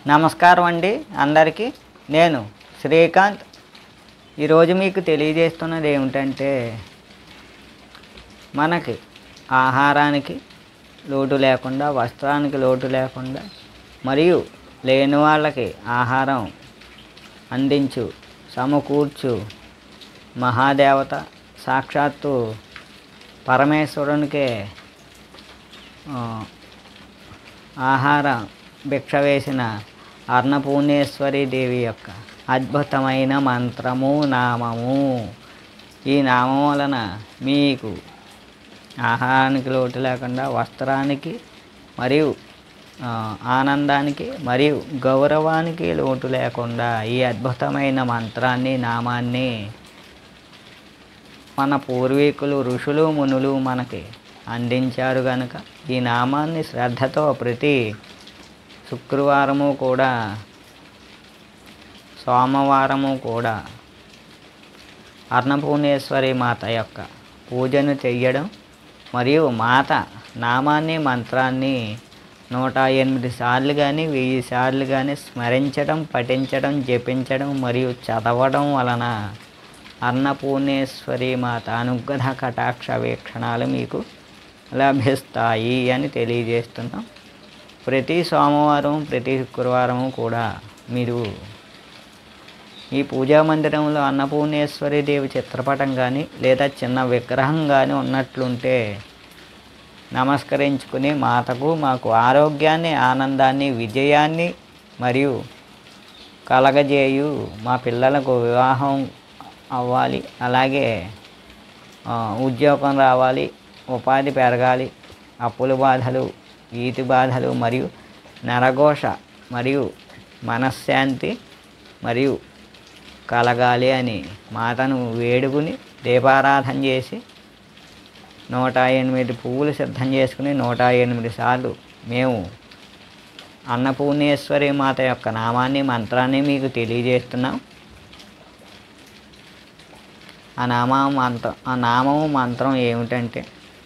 నమస్కారం అండి అందరికీ నేను శ్రీకాంత్ ఈరోజు మీకు తెలియజేస్తున్నది ఏమిటంటే మనకి ఆహారానికి లోటు లేకుండా వస్త్రానికి లోటు లేకుండా మరియు లేని వాళ్ళకి ఆహారం అందించు సమకూర్చు మహాదేవత సాక్షాత్తు పరమేశ్వరునికే ఆ, ఆహార భిక్ష వేసిన అన్నపూర్ణేశ్వరి దేవి యొక్క అద్భుతమైన మంత్రము నామము ఈ నామం వలన మీకు ఆహారానికి లోటు లేకుండా వస్త్రానికి మరియు ఆ, ఆనందానికి మరియు గౌరవానికి లోటు లేకుండా ఈ అద్భుతమైన మంత్రాన్ని నామాన్ని మన పూర్వీకులు ఋషులు మునులు మనకి అందించారు గనుక ఈ నామాన్ని శ్రద్ధతో ప్రతి శుక్రవారము కూడా సోమవారము కూడా అన్నపూర్ణేశ్వరి మాత యొక్క పూజను చెయ్యడం మరియు మాత నామాన్ని మంత్రాన్ని నూట ఎనిమిది సార్లు కానీ వెయ్యి సార్లు కానీ స్మరించడం పఠించడం జపించడం మరియు చదవడం వలన అన్నపూర్ణేశ్వరి మాత అనుగ్రహ కటాక్ష వీక్షణాలు మీకు లభిస్తాయి అని తెలియజేస్తున్నాం ప్రతి సోమవారం ప్రతి శుక్రవారం కూడా మీరు ఈ పూజా మందిరంలో అన్నపూర్ణేశ్వరి దేవి చిత్రపటం కానీ లేదా చిన్న విగ్రహం కానీ ఉన్నట్లుంటే నమస్కరించుకుని మాతకు మాకు ఆరోగ్యాన్ని ఆనందాన్ని విజయాన్ని మరియు కలగజేయు మా పిల్లలకు వివాహం అవ్వాలి అలాగే ఆ, ఉద్యోగం రావాలి ఉపాధి పెరగాలి అప్పుల బాధలు ఈతి బాధలు మరియు నరఘోష మరియు మనశ్శాంతి మరియు కలగాలి అని మాతను వేడుకుని దీపారాధన చేసి నూట ఎనిమిది పువ్వులు సిద్ధం చేసుకుని నూట ఎనిమిది సార్లు మేము అన్నపూర్ణేశ్వరి మాత యొక్క నామాన్ని మంత్రాన్ని మీకు తెలియజేస్తున్నాం ఆ నామ మంత్రం ఆ నామము మంత్రం ఏమిటంటే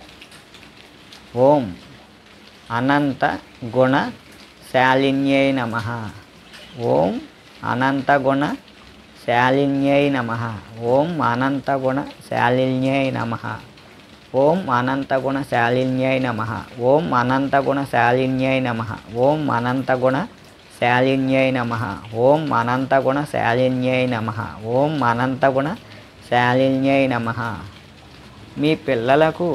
ఓం అనంత గుణ శాలిన్యై నమ ఓం అనంత గుణ శాలిన్యై నమ ఓం అనంత గుణ శాలిన్యై నమ ఓం అనంత గుణ శాలిన్యై నమ ఓం అనంత గుణ శాలిన్యై నమ ఓం అనంత గుణ శాలిన్యై నమ ఓం అనంత గుణ శాలిన్యై నమ ఓం అనంత గుణ శాలిన్యై నమ మీ పిల్లలకు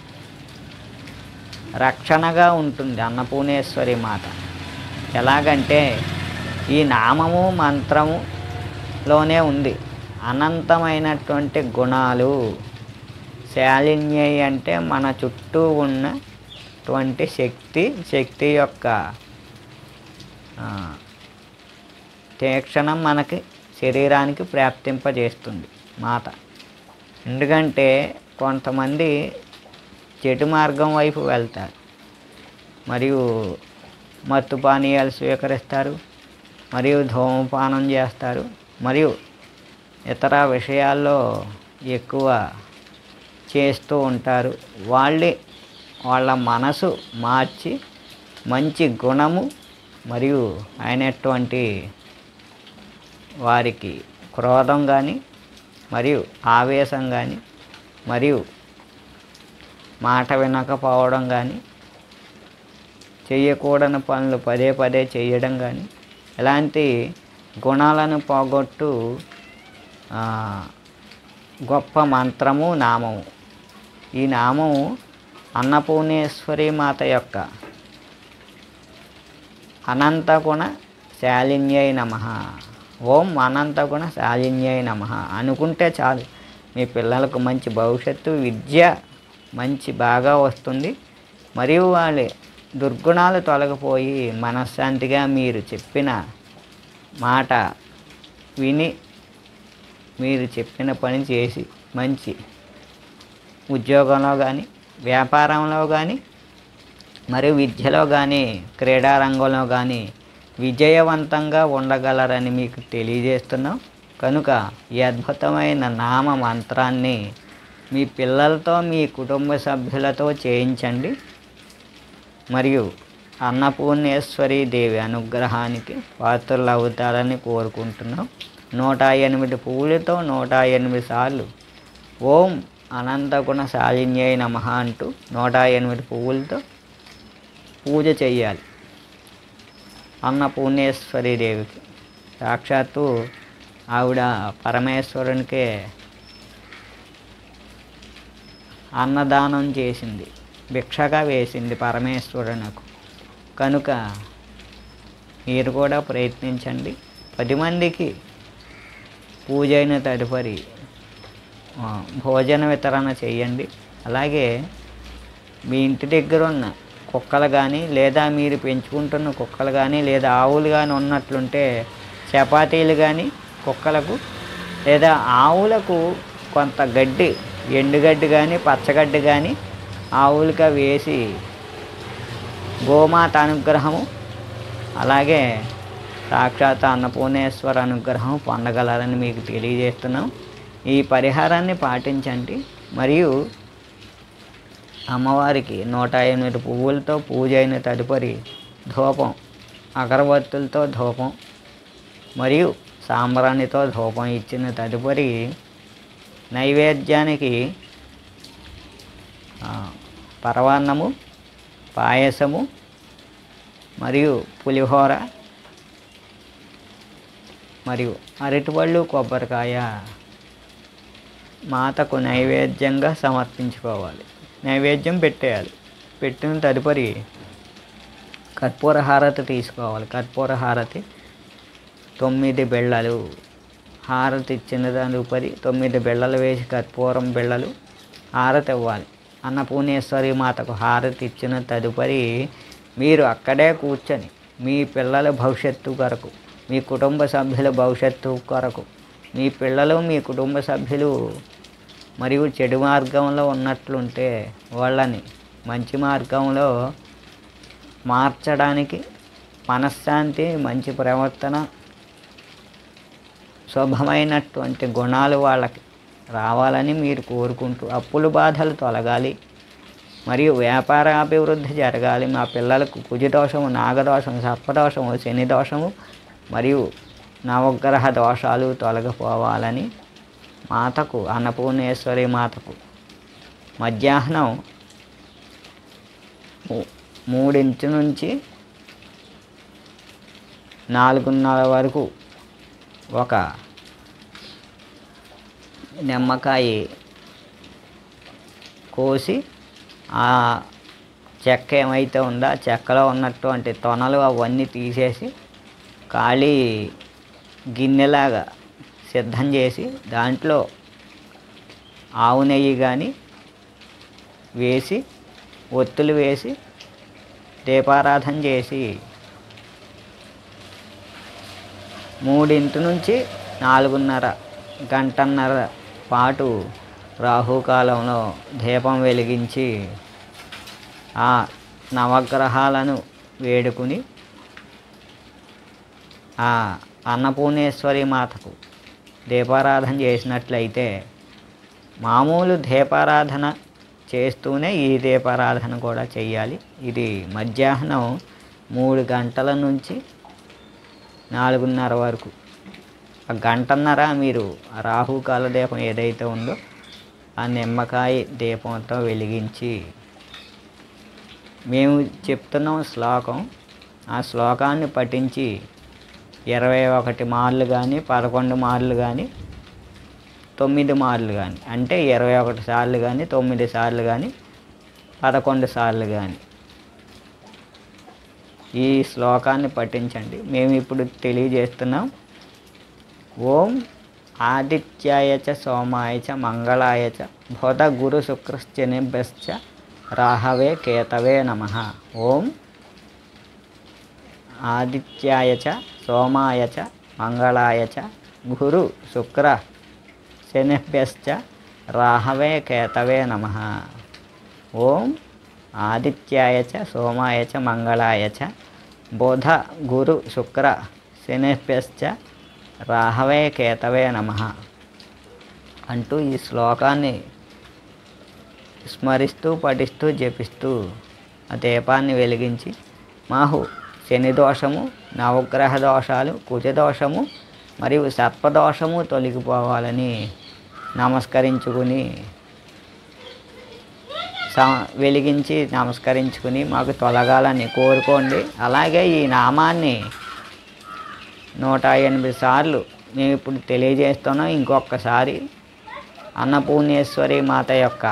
రక్షణగా ఉంటుంది అన్నపూర్ణేశ్వరి మాత ఎలాగంటే ఈ నామము మంత్రములోనే ఉంది అనంతమైనటువంటి గుణాలు శాలిన్యై అంటే మన చుట్టూ ఉన్నటువంటి శక్తి శక్తి యొక్క ఆ, తీక్షణం మనకి శరీరానికి ప్రాప్తింపజేస్తుంది మాత ఎందుకంటే కొంతమంది చెడు మార్గం వైపు వెళ్తారు మరియు మత్తు పానీయాలు స్వీకరిస్తారు మరియు ధూమపానం చేస్తారు మరియు ఇతర విషయాల్లో ఎక్కువ చేస్తూ ఉంటారు వాళ్ళే వాళ్ళ మనసు మార్చి మంచి గుణము మరియు అయినటువంటి వారికి క్రోధం కానీ మరియు ఆవేశం కానీ మరియు మాట వినకపోవడం కానీ చేయకూడని పనులు పదే పదే చేయడం కానీ ఇలాంటి గుణాలను పోగొట్టు ఆ, గొప్ప మంత్రము నామము ఈ నామము అన్నపూర్ణేశ్వరి మాత యొక్క అనంతగుణ శాలిన్యై నమ ఓం అనంతగుణ శాలిన్యై నమ అనుకుంటే చాలు మీ పిల్లలకు మంచి భవిష్యత్తు విద్య మంచి బాగా వస్తుంది మరియు వాళ్ళ దుర్గుణాలు తొలగిపోయి మనశ్శాంతిగా మీరు చెప్పిన మాట విని మీరు చెప్పిన పని చేసి మంచి ఉద్యోగంలో కానీ వ్యాపారంలో కానీ మరియు విద్యలో కానీ క్రీడారంగంలో కానీ విజయవంతంగా ఉండగలరని మీకు తెలియజేస్తున్నాం కనుక ఈ అద్భుతమైన నామ మంత్రాన్ని మీ పిల్లలతో మీ కుటుంబ సభ్యులతో చేయించండి మరియు అన్నపూర్ణేశ్వరి దేవి అనుగ్రహానికి పాత్రలు అవుతారని కోరుకుంటున్నాం నూట ఎనిమిది పువ్వులతో నూట ఎనిమిది సార్లు ఓం అనంతగుణ శాలిన్యై నమ అంటూ నూట ఎనిమిది పువ్వులతో పూజ చెయ్యాలి అన్నపూర్ణేశ్వరి దేవికి సాక్షాత్తు ఆవిడ పరమేశ్వరునికే అన్నదానం చేసింది భిక్షగా వేసింది పరమేశ్వరునకు కనుక మీరు కూడా ప్రయత్నించండి పది మందికి పూజ అయిన తదుపరి ఆ, భోజన వితరణ చేయండి అలాగే మీ ఇంటి దగ్గర ఉన్న కుక్కలు కానీ లేదా మీరు పెంచుకుంటున్న కుక్కలు కానీ లేదా ఆవులు కానీ ఉన్నట్లుంటే చపాతీలు కానీ కుక్కలకు లేదా ఆవులకు కొంత గడ్డి ఎండుగడ్డి కానీ పచ్చగడ్డి కానీ ఆవులుగా వేసి గోమాత అనుగ్రహము అలాగే సాక్షాత్ అన్నపూర్ణేశ్వర అనుగ్రహం పొందగలరని మీకు తెలియజేస్తున్నాం ఈ పరిహారాన్ని పాటించండి మరియు అమ్మవారికి నూట ఎనిమిది పువ్వులతో పూజ అయిన తదుపరి ధూపం అగరబత్తులతో ధూపం మరియు సాంబ్రాణితో ధూపం ఇచ్చిన తదుపరి నైవేద్యానికి ఆ, పరవాన్నము పాయసము మరియు పులిహోర మరియు అరటిపళ్ళు కొబ్బరికాయ మాతకు నైవేద్యంగా సమర్పించుకోవాలి నైవేద్యం పెట్టేయాలి పెట్టిన తదుపరి కర్పూర హారతి తీసుకోవాలి కర్పూర హారతి తొమ్మిది బెళ్ళలు హారతి ఇచ్చిన తదుపరి తొమ్మిది బెళ్ళలు వేసి కర్పూరం బెళ్ళలు హారతి ఇవ్వాలి అన్నపూర్ణేశ్వరి మాతకు హారతి ఇచ్చిన తదుపరి మీరు అక్కడే కూర్చొని మీ పిల్లల భవిష్యత్తు కొరకు మీ కుటుంబ సభ్యుల భవిష్యత్తు కొరకు మీ పిల్లలు మీ కుటుంబ సభ్యులు మరియు చెడు మార్గంలో ఉన్నట్లుంటే వాళ్ళని మంచి మార్గంలో మార్చడానికి మనశ్శాంతి మంచి ప్రవర్తన శుభమైనటువంటి గుణాలు వాళ్ళకి రావాలని మీరు కోరుకుంటూ అప్పుల బాధలు తొలగాలి మరియు వ్యాపార అభివృద్ధి జరగాలి మా పిల్లలకు కుజదోషము నాగదోషము సర్పదోషము శని దోషము మరియు నవగ్రహ దోషాలు తొలగిపోవాలని మాతకు అన్నపూర్ణేశ్వరి మాతకు మధ్యాహ్నం మూ- మూడింటి నుంచి నాలుగున్నర వరకు ఒక నిమ్మకాయ కోసి ఆ చెక్క ఏమైతే ఉందో ఆ చెక్కలో ఉన్నటువంటి తొనలు అవన్నీ తీసేసి ఖాళీ గిన్నెలాగా సిద్ధం చేసి దాంట్లో ఆవు నెయ్యి కానీ వేసి ఒత్తులు వేసి దీపారాధన చేసి మూడింటి నుంచి నాలుగున్నర గంటన్నర పాటు రాహుకాలంలో దీపం వెలిగించి ఆ నవగ్రహాలను వేడుకుని ఆ అన్నపూర్ణేశ్వరి మాతకు దీపారాధన చేసినట్లయితే మామూలు దీపారాధన చేస్తూనే ఈ దీపారాధన కూడా చేయాలి ఇది మధ్యాహ్నం మూడు గంటల నుంచి నాలుగున్నర వరకు ఆ గంటన్నర మీరు ఆ రాహుకాల దీపం ఏదైతే ఉందో ఆ నిమ్మకాయ దీపంతో వెలిగించి మేము చెప్తున్నాం శ్లోకం ఆ శ్లోకాన్ని పఠించి ఇరవై ఒకటి మార్లు కానీ పదకొండు మార్లు కానీ తొమ్మిది మార్లు కానీ అంటే ఇరవై ఒకటి సార్లు కానీ తొమ్మిది సార్లు కానీ పదకొండు సార్లు కానీ ఈ శ్లోకాన్ని పఠించండి మేము ఇప్పుడు తెలియజేస్తున్నాం ఓం ఆదిత్యాయ చ సోమాయ చ మంగళాయ చ బుధ గురు శుక్రశ్చనిభ్యశ్చ రాహవే కేతవే నమ ఓం ఆదిత్యాయ చ సోమాయ చ మంగళాయ చ గురు శుక్ర శనిభ్యశ్చ రాహవే కేతవే నమ ఓం ఆదిత్యాయ చ సోమాయ చ మంగళాయ చ బుధ గురు శుక్ర శనిభ్యశ్చ రాహవే కేతవే నమ అంటూ ఈ శ్లోకాన్ని స్మరిస్తూ పఠిస్తూ జపిస్తూ ఆ దీపాన్ని వెలిగించి మాహు శని దోషము నవగ్రహ దోషాలు కుజ దోషము మరియు సర్పదోషము తొలగిపోవాలని నమస్కరించుకుని స- వెలిగించి నమస్కరించుకుని మాకు తొలగాలని కోరుకోండి అలాగే ఈ నామాన్ని నూట ఎనిమిది సార్లు మేము ఇప్పుడు తెలియజేస్తున్నాం ఇంకొకసారి అన్నపూర్ణేశ్వరి మాత యొక్క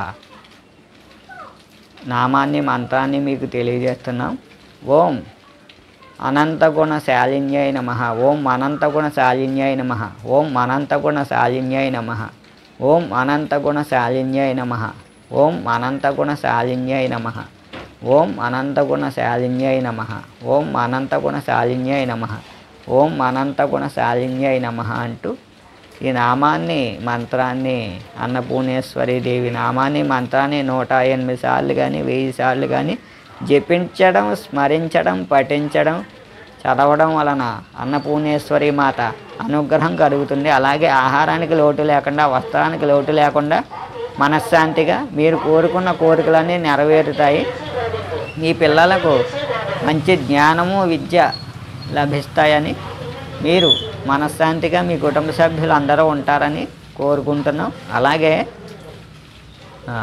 నామాన్ని మంత్రాన్ని మీకు తెలియజేస్తున్నాం ఓం అనంతగుణ శాలిన్యై నమ ఓం అనంతగుణ శాలిన్యై నమ ఓం అనంతగుణ శాలిన్యై నమ ఓం అనంతగుణ శాలిన్యై నమ ఓం అనంతగుణ శాలిన్యై నమ ఓం అనంతగుణ శాలిన్యై నమ ఓం అనంతగుణ శాలిన్యై నమ ఓం అనంతగుణ శాలిన్యై నమ అంటూ ఈ నామాన్ని మంత్రాన్ని అన్నపూర్ణేశ్వరి దేవి నామాన్ని మంత్రాన్ని నూట ఎనిమిది సార్లు కానీ వెయ్యి సార్లు కానీ జపించడం స్మరించడం పఠించడం చదవడం వలన అన్నపూర్ణేశ్వరి మాత అనుగ్రహం కలుగుతుంది అలాగే ఆహారానికి లోటు లేకుండా వస్త్రానికి లోటు లేకుండా మనశ్శాంతిగా మీరు కోరుకున్న కోరికలన్నీ నెరవేరుతాయి మీ పిల్లలకు మంచి జ్ఞానము విద్య లభిస్తాయని మీరు మనశ్శాంతిగా మీ కుటుంబ సభ్యులు అందరూ ఉంటారని కోరుకుంటున్నాం అలాగే ఆ,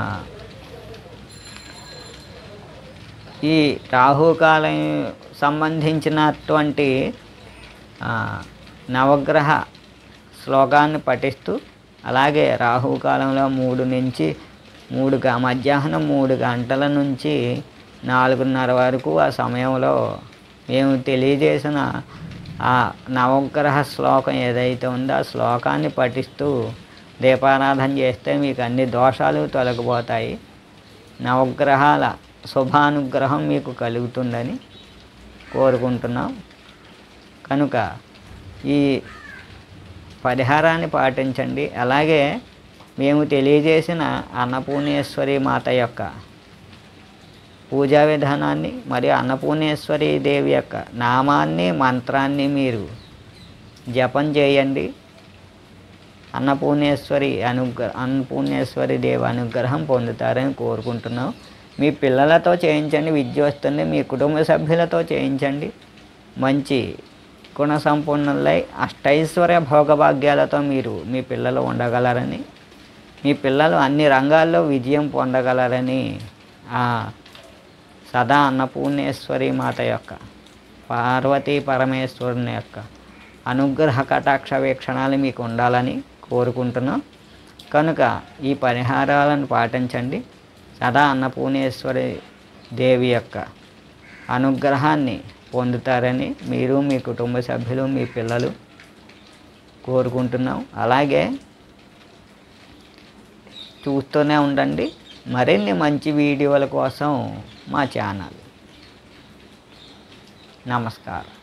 ఈ రాహుకాలం సంబంధించినటువంటి ఆ, నవగ్రహ శ్లోకాన్ని పఠిస్తూ అలాగే రాహుకాలంలో మూడు నుంచి మూడు గ మధ్యాహ్నం మూడు గంటల నుంచి నాలుగున్నర వరకు ఆ సమయంలో మేము తెలియజేసిన ఆ నవగ్రహ శ్లోకం ఏదైతే ఉందో ఆ శ్లోకాన్ని పఠిస్తూ దీపారాధన చేస్తే మీకు అన్ని దోషాలు తొలగిపోతాయి నవగ్రహాల శుభానుగ్రహం మీకు కలుగుతుందని కోరుకుంటున్నాం కనుక ఈ పరిహారాన్ని పాటించండి అలాగే మేము తెలియజేసిన అన్నపూర్ణేశ్వరి మాత యొక్క పూజా విధానాన్ని మరియు అన్నపూర్ణేశ్వరి దేవి యొక్క నామాన్ని మంత్రాన్ని మీరు జపం చేయండి అన్నపూర్ణేశ్వరి అనుగ్రహ అన్నపూర్ణేశ్వరి దేవి అనుగ్రహం పొందుతారని కోరుకుంటున్నాం మీ పిల్లలతో చేయించండి విద్య వస్తుంది మీ కుటుంబ సభ్యులతో చేయించండి మంచి గుణ సంపన్నులై అష్టైశ్వర్య భోగభాగ్యాలతో మీరు మీ పిల్లలు ఉండగలరని మీ పిల్లలు అన్ని రంగాల్లో విజయం పొందగలరని ఆ సదా అన్నపూర్ణేశ్వరి మాత యొక్క పార్వతీ పరమేశ్వరుని యొక్క అనుగ్రహ కటాక్ష వీక్షణాలు మీకు ఉండాలని కోరుకుంటున్నాం కనుక ఈ పరిహారాలను పాటించండి సదా అన్నపూర్ణేశ్వరి దేవి యొక్క అనుగ్రహాన్ని పొందుతారని మీరు మీ కుటుంబ సభ్యులు మీ పిల్లలు కోరుకుంటున్నాం అలాగే చూస్తూనే ఉండండి మరిన్ని మంచి వీడియోల కోసం మా ఛానల్ నమస్కారం